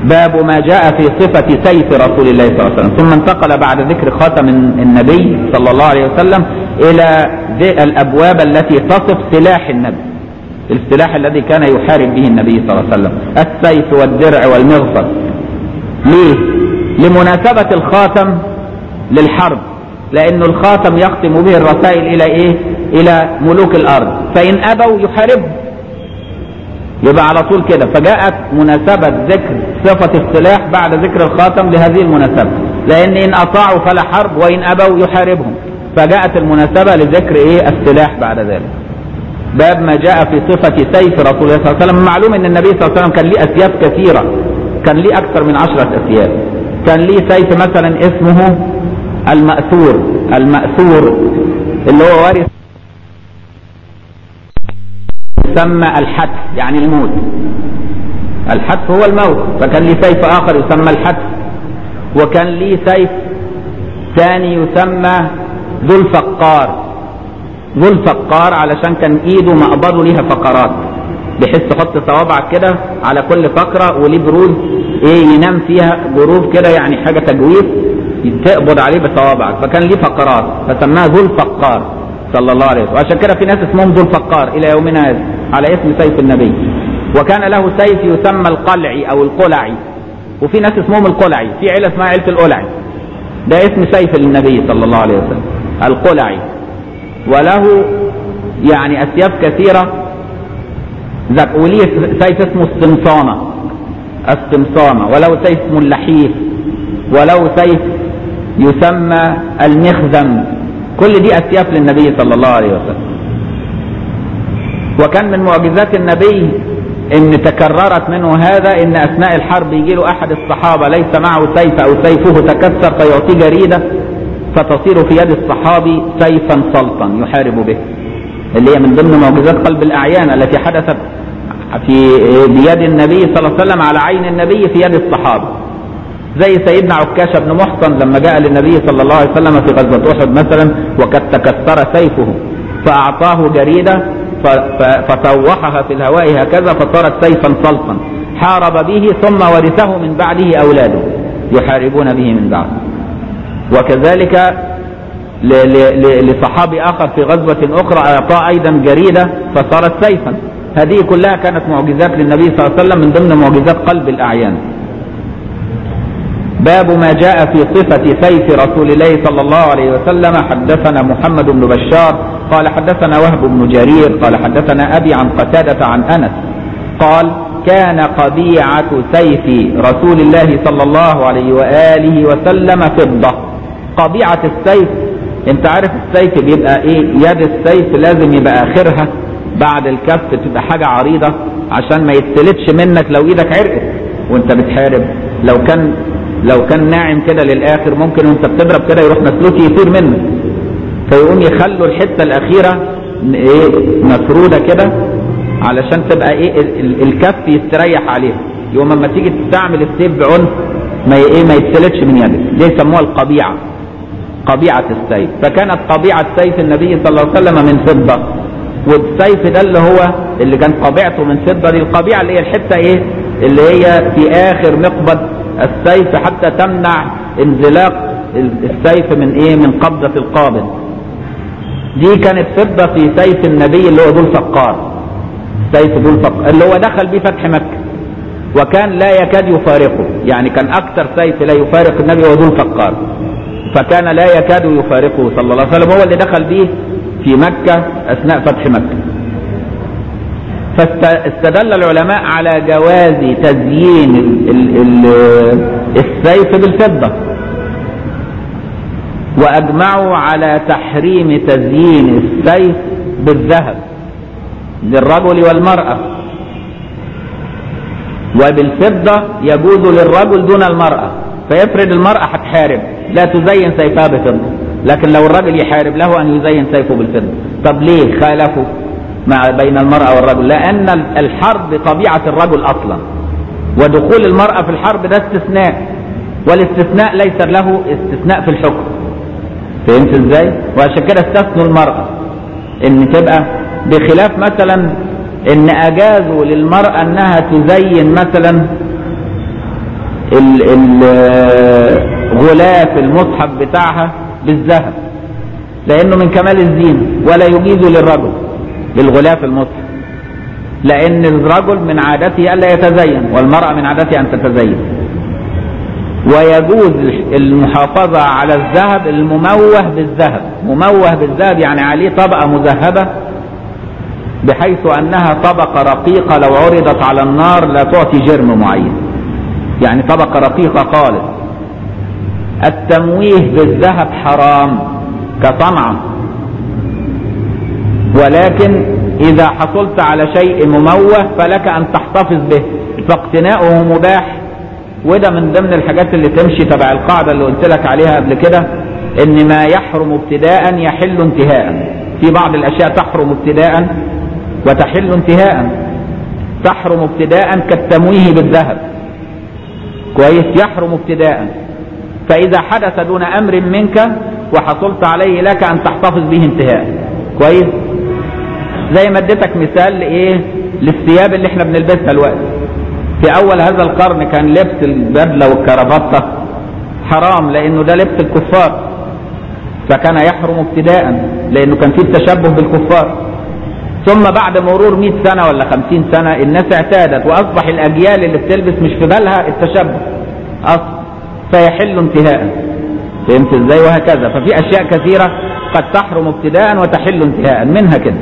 باب ما جاء في صفة سيف رسول الله صلى الله عليه وسلم ثم انتقل بعد ذكر خاتم النبي صلى الله عليه وسلم إلى الأبواب التي تصف سلاح النبي السلاح الذي كان يحارب به النبي صلى الله عليه وسلم السيف والدرع والمغفر ليه لمناسبة الخاتم للحرب لأن الخاتم يختم به الرسائل إلى إيه إلى ملوك الأرض فإن أبوا يحاربهم يبقى على طول كده فجاءت مناسبة ذكر صفة السلاح بعد ذكر الخاتم لهذه المناسبة لأن إن أطاعوا فلا حرب وإن أبوا يحاربهم فجاءت المناسبة لذكر إيه السلاح بعد ذلك باب ما جاء في صفة سيف رسول الله صلى الله عليه وسلم معلوم ان النبي صلى الله عليه وسلم كان ليه اسياف كثيرة كان ليه اكثر من عشرة اسياف كان ليه سيف مثلا اسمه المأثور المأثور اللي هو وارث يسمى الحتف يعني الموت الحتف هو الموت فكان ليه سيف اخر يسمى الحتف وكان ليه سيف ثاني يسمى ذو الفقار ذو الفقار علشان كان ايده مقبضه ليها فقرات بحيث تحط صوابعك كده على كل فقرة وليه بروز ايه ينام فيها بروز كده يعني حاجة تجويف تقبض عليه بصوابعك فكان ليه فقرات فسماها ذو الفقار صلى الله عليه وسلم وعشان كده في ناس اسمهم ذو الفقار الى يومنا هذا على اسم سيف النبي وكان له سيف يسمى القلعي او القلعي وفي ناس اسمهم القلعي في عيله اسمها عيله القلعي ده اسم سيف النبي صلى الله عليه وسلم القلعي وله يعني اسياف كثيره وليه سيف اسمه السمصانه السمصانه وله سيف اسمه اللحيف وله سيف يسمى المخزم كل دي اسياف للنبي صلى الله عليه وسلم وكان من معجزات النبي ان تكررت منه هذا ان اثناء الحرب يجي له احد الصحابه ليس معه سيف او سيفه تكسر فيعطيه جريده فتصير في يد الصحابي سيفا سلطا يحارب به اللي هي من ضمن معجزات قلب الاعيان التي حدثت في بيد النبي صلى الله عليه وسلم على عين النبي في يد الصحابه زي سيدنا عكاشة بن محصن لما جاء للنبي صلى الله عليه وسلم في غزوة أحد مثلا وقد تكسر سيفه فأعطاه جريدة فطوحها في الهواء هكذا فصارت سيفا صلصا حارب به ثم ورثه من بعده أولاده يحاربون به من بعد وكذلك لصحابي آخر في غزوة أخرى أعطاه أيضا جريدة فصارت سيفا هذه كلها كانت معجزات للنبي صلى الله عليه وسلم من ضمن معجزات قلب الأعيان باب ما جاء في صفة سيف رسول الله صلى الله عليه وسلم حدثنا محمد بن بشار قال حدثنا وهب بن جرير قال حدثنا أبي عن قتادة عن أنس قال كان قبيعة سيف رسول الله صلى الله عليه وآله وسلم فضة قبيعة السيف انت عارف السيف بيبقى ايه يد السيف لازم يبقى اخرها بعد الكف تبقى حاجة عريضة عشان ما يتسلتش منك لو ايدك عرقت وانت بتحارب لو كان لو كان ناعم كده للاخر ممكن وانت بتضرب كده يروح مسلوك يطير منك فيقوم يخلوا الحته الاخيره ايه مفروده كده علشان تبقى ايه الكف يستريح عليها يوم اما تيجي تستعمل السيف بعنف ما ايه ما يتسلتش من يدك دي يسموها القبيعه قبيعه السيف فكانت قبيعه سيف النبي صلى الله عليه وسلم من فضه والسيف ده اللي هو اللي كان قبيعته من فضه دي القبيعه اللي هي الحته ايه اللي هي في اخر مقبض السيف حتى تمنع انزلاق السيف من ايه من قبضة القابض دي كانت فضة في سيف النبي اللي هو ذو الفقار سيف ذو الفقار اللي هو دخل بيه فتح مكة وكان لا يكاد يفارقه يعني كان اكثر سيف لا يفارق النبي هو ذو الفقار فكان لا يكاد يفارقه صلى الله عليه وسلم هو اللي دخل به في مكة اثناء فتح مكة فاستدل العلماء على جواز تزيين ال ال ال السيف بالفضة وأجمعوا على تحريم تزيين السيف بالذهب للرجل والمرأة وبالفضة يجوز للرجل دون المرأة فيفرض المرأة هتحارب لا تزين سيفها بفضة لكن لو الرجل يحارب له أن يزين سيفه بالفضة طب ليه خالفوا مع بين المرأة والرجل لأن الحرب طبيعة الرجل أصلا ودخول المرأة في الحرب ده استثناء والاستثناء ليس له استثناء في الحكم فهمت ازاي وعشان كده استثنوا المرأة ان تبقى بخلاف مثلا ان اجازوا للمرأة انها تزين مثلا غلاف المصحف بتاعها بالذهب لانه من كمال الزين ولا يجيز للرجل بالغلاف المصحف لان الرجل من عادته الا يتزين والمرأة من عادتها ان تتزين ويجوز المحافظة على الذهب المموه بالذهب مموه بالذهب يعني عليه طبقة مذهبة بحيث انها طبقة رقيقة لو عرضت على النار لا تعطي جرم معين يعني طبقة رقيقة خالص التمويه بالذهب حرام كصنعة ولكن اذا حصلت على شيء مموه فلك ان تحتفظ به فاقتناؤه مباح وده من ضمن الحاجات اللي تمشي تبع القاعدة اللي قلت لك عليها قبل كده ان ما يحرم ابتداء يحل انتهاء في بعض الاشياء تحرم ابتداء وتحل انتهاء تحرم ابتداء كالتمويه بالذهب كويس يحرم ابتداء فاذا حدث دون امر منك وحصلت عليه لك ان تحتفظ به انتهاء كويس زي ما اديتك مثال لايه للثياب اللي احنا بنلبسها الوقت في اول هذا القرن كان لبس البدله والكرافته حرام لانه ده لبس الكفار فكان يحرم ابتداء لانه كان فيه التشبه بالكفار ثم بعد مرور 100 سنة ولا 50 سنة الناس اعتادت واصبح الاجيال اللي بتلبس مش في بالها التشبه اصلا فيحل انتهاء فهمت ازاي وهكذا ففي اشياء كثيرة قد تحرم ابتداء وتحل انتهاء منها كده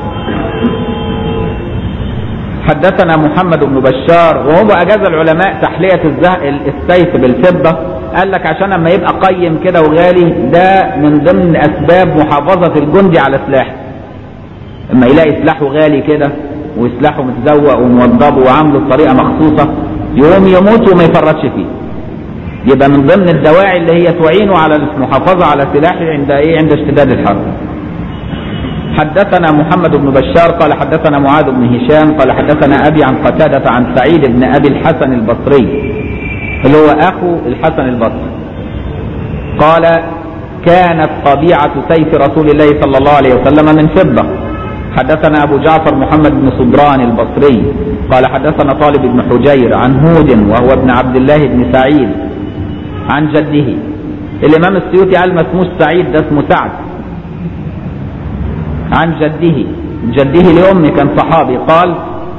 حدثنا محمد بن بشار وهو اجاز العلماء تحلية السيف بالفضة قال لك عشان اما يبقى قيم كده وغالي ده من ضمن اسباب محافظة الجندي على سلاحه اما يلاقي سلاحه غالي كده وسلاحه متزوق وموضب وعامله بطريقة مخصوصة يقوم يموت وما يفرطش فيه يبقى من ضمن الدواعي اللي هي تعينه على المحافظة على سلاحه عند ايه عند اشتداد الحرب حدثنا محمد بن بشار قال حدثنا معاذ بن هشام قال حدثنا أبي عن قتادة عن سعيد بن أبي الحسن البصري اللي هو أخو الحسن البصري قال كانت طبيعة سيف رسول الله صلى الله عليه وسلم من فضة حدثنا أبو جعفر محمد بن صدران البصري قال حدثنا طالب بن حجير عن هود وهو ابن عبد الله بن سعيد عن جده الإمام السيوطي قال ما اسموش سعيد ده اسمه سعد عن جده جده لأمه كان صحابي قال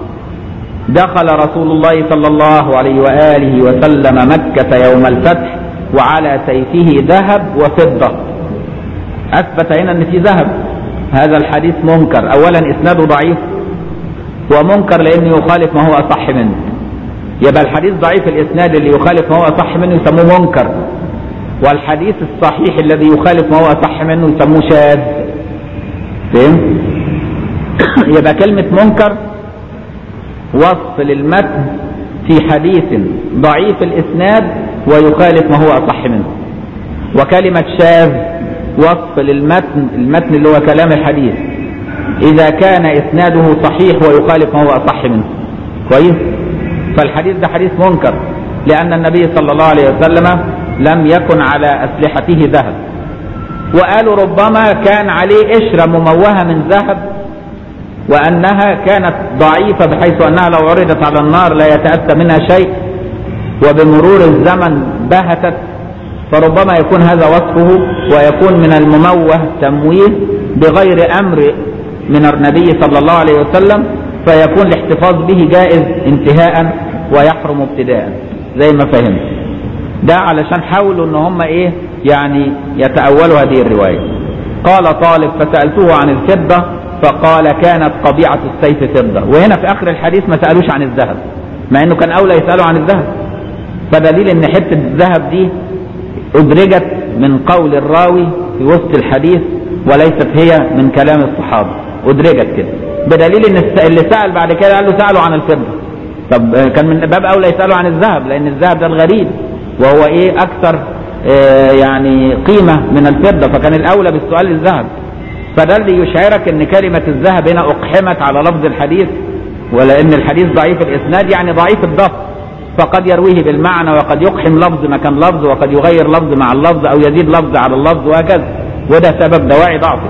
دخل رسول الله صلى الله عليه وآله وسلم مكة يوم الفتح وعلى سيفه ذهب وفضة أثبت هنا أن في ذهب هذا الحديث منكر أولا إسناده ضعيف ومنكر لأنه يخالف ما هو أصح منه يبقى الحديث ضعيف الإسناد اللي يخالف ما هو أصح منه يسموه منكر والحديث الصحيح الذي يخالف ما هو أصح منه يسموه شاذ فهمت يبقى كلمة منكر وصف للمتن في حديث ضعيف الإسناد ويخالف ما هو أصح منه وكلمة شاذ وصف للمتن المتن اللي هو كلام الحديث إذا كان إسناده صحيح ويخالف ما هو أصح منه كويس فالحديث ده حديث منكر لأن النبي صلى الله عليه وسلم لم يكن على أسلحته ذهب وقالوا ربما كان عليه قشرة مموهة من ذهب وأنها كانت ضعيفة بحيث أنها لو عرضت على النار لا يتأتى منها شيء وبمرور الزمن بهتت فربما يكون هذا وصفه ويكون من المموه تمويه بغير أمر من النبي صلى الله عليه وسلم فيكون الاحتفاظ به جائز انتهاء ويحرم ابتداء زي ما فهمت ده علشان حاولوا ان هم ايه يعني يتأولوا هذه الرواية قال طالب فسألته عن الفضة فقال كانت قبيعة السيف فضة وهنا في آخر الحديث ما سألوش عن الذهب مع انه كان اولى يسألوا عن الذهب فدليل ان حتة الذهب دي ادرجت من قول الراوي في وسط الحديث وليست هي من كلام الصحابة ادرجت كده بدليل ان اللي سأل بعد كده قال له سألوا عن الفضة طب كان من باب اولى يسألوا عن الذهب لان الذهب ده الغريب وهو ايه اكثر آه يعني قيمة من الفضة فكان الاولى بالسؤال الذهب فده اللي يشعرك ان كلمة الذهب هنا اقحمت على لفظ الحديث ولان الحديث ضعيف الاسناد يعني ضعيف الضبط فقد يرويه بالمعنى وقد يقحم لفظ مكان لفظ وقد يغير لفظ مع اللفظ او يزيد لفظ على اللفظ وهكذا وده سبب دواعي ضعفه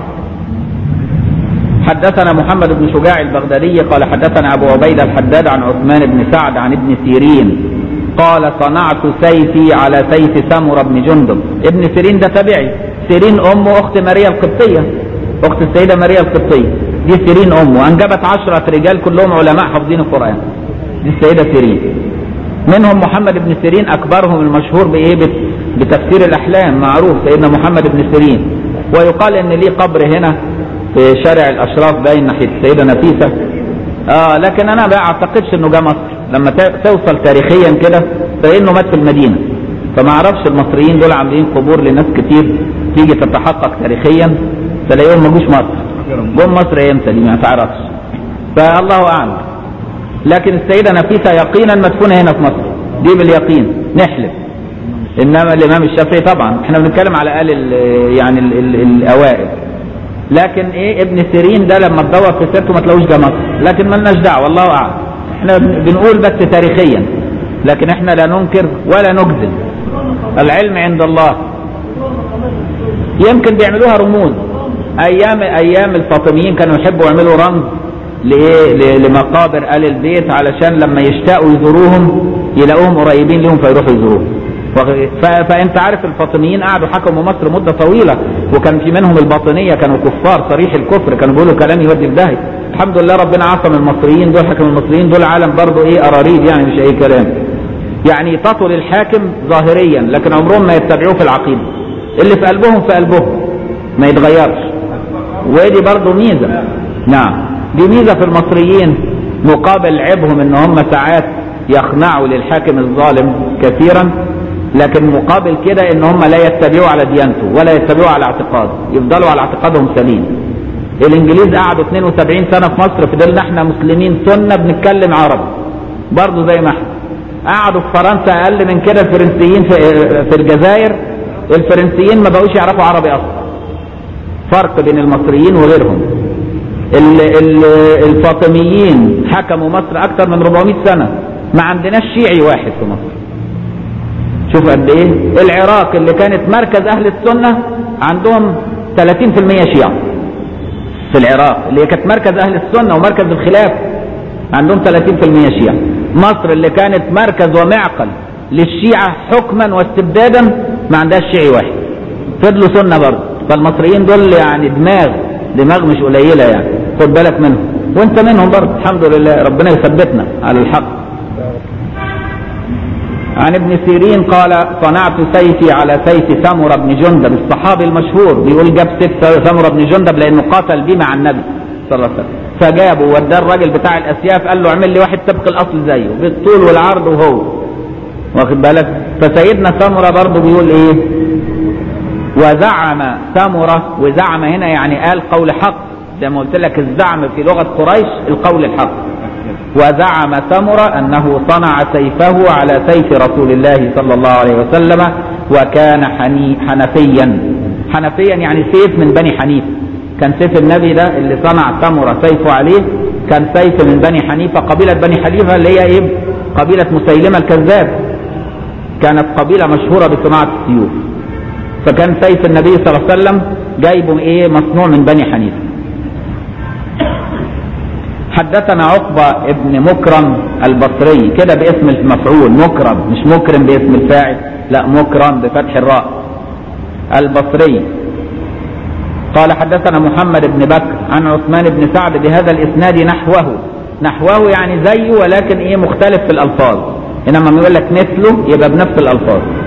حدثنا محمد بن شجاع البغدادي قال حدثنا ابو عبيدة الحداد عن عثمان بن سعد عن ابن سيرين قال صنعت سيفي على سيف سمرة بن جندب ابن سيرين ده تابعي سيرين أمه أخت ماريا القبطية أخت السيدة ماريا القبطية دي سيرين أمه أنجبت عشرة رجال كلهم علماء حافظين القرآن دي السيدة سيرين منهم محمد بن سيرين أكبرهم المشهور بإيه بتفسير الأحلام معروف سيدنا محمد بن سيرين ويقال إن ليه قبر هنا في شارع الأشراف باين ناحية السيدة نفيسة آه لكن أنا ما أعتقدش إنه جه مصر لما توصل تاريخيا كده فإنه مات في المدينة فما أعرفش المصريين دول عاملين قبور لناس كتير تيجي تتحقق تاريخيا تلاقيهم ما جوش مصر جم مصر امتى دي ما تعرفش فالله أعلم لكن السيدة نفيسة يقينا مدفونة هنا في مصر دي باليقين نحلف انما الامام الشافعي طبعا احنا بنتكلم على الاقل يعني ال ال الاوائل لكن ايه ابن سيرين ده لما تدور في سيرته ما تلاقوش ده مصر لكن مالناش دعوه والله اعلم احنا بنقول بس تاريخيا لكن احنا لا ننكر ولا نجزم العلم عند الله يمكن بيعملوها رموز ايام ايام الفاطميين كانوا يحبوا يعملوا رمز لايه لمقابر ال البيت علشان لما يشتاقوا يزوروهم يلاقوهم قريبين لهم فيروحوا يزوروهم فانت عارف الفاطميين قعدوا حكموا مصر مده طويله وكان في منهم الباطنيه كانوا كفار صريح الكفر كانوا بيقولوا كلام يودي في داهيه الحمد لله ربنا عصم المصريين دول حكم المصريين دول عالم برضه ايه قراريد يعني مش اي كلام يعني يطاطوا للحاكم ظاهريا لكن عمرهم ما يتبعوه في العقيده اللي في قلبهم في قلبهم ما يتغيرش ودي برضه ميزه نعم دي ميزه في المصريين مقابل عيبهم ان هم ساعات يخنعوا للحاكم الظالم كثيرا لكن مقابل كده ان هم لا يتبعوا على ديانته ولا يتبعوا على اعتقاده يفضلوا على اعتقادهم سليم الانجليز قعدوا 72 سنه في مصر فضلنا احنا مسلمين سنه بنتكلم عربي برضه زي ما احنا قعدوا في فرنسا اقل من كده الفرنسيين في, في الجزائر الفرنسيين ما بقوش يعرفوا عربي اصلا فرق بين المصريين وغيرهم ال ال الفاطميين حكموا مصر اكثر من 400 سنه ما عندناش شيعي واحد في مصر شوف قد ايه العراق اللي كانت مركز اهل السنه عندهم 30% شيعه في العراق اللي كانت مركز اهل السنه ومركز الخلافه عندهم 30% شيعه مصر اللي كانت مركز ومعقل للشيعه حكما واستبدادا ما عندهاش شيعي واحد فضلوا سنه برضه فالمصريين دول يعني دماغ دماغ مش قليله يعني خد بالك منهم وانت منهم برضه الحمد لله ربنا يثبتنا على الحق عن ابن سيرين قال صنعت سيفي على سيف سمرة بن جندب الصحابي المشهور بيقول جاب سيف سمرة بن جندب لانه قاتل بيه مع النبي صلى الله عليه وسلم فجابه وداه الراجل بتاع الاسياف قال له اعمل لي واحد طبق الاصل زيه بالطول والعرض وهو واخد بالك فسيدنا سمرة برضه بيقول ايه وزعم سمرة وزعم هنا يعني قال قول حق زي ما قلت لك الزعم في لغة قريش القول الحق وزعم سمرة أنه صنع سيفه على سيف رسول الله صلى الله عليه وسلم وكان حني حنفيا حنفيا يعني سيف من بني حنيف كان سيف النبي ده اللي صنع سمرة سيفه عليه كان سيف من بني حنيفة قبيلة بني حنيفة اللي هي ايه قبيلة مسيلمة الكذاب كانت قبيلة مشهورة بصناعة السيوف فكان سيف النبي صلى الله عليه وسلم جايبه ايه مصنوع من بني حنيفة حدثنا عقبة ابن مكرم البصري كده باسم المفعول مكرم مش مكرم باسم الفاعل لا مكرم بفتح الراء البصري قال حدثنا محمد بن بكر عن عثمان بن سعد بهذا الاسناد نحوه نحوه يعني زيه ولكن ايه مختلف في الالفاظ انما ما يقول لك مثله يبقى بنفس الالفاظ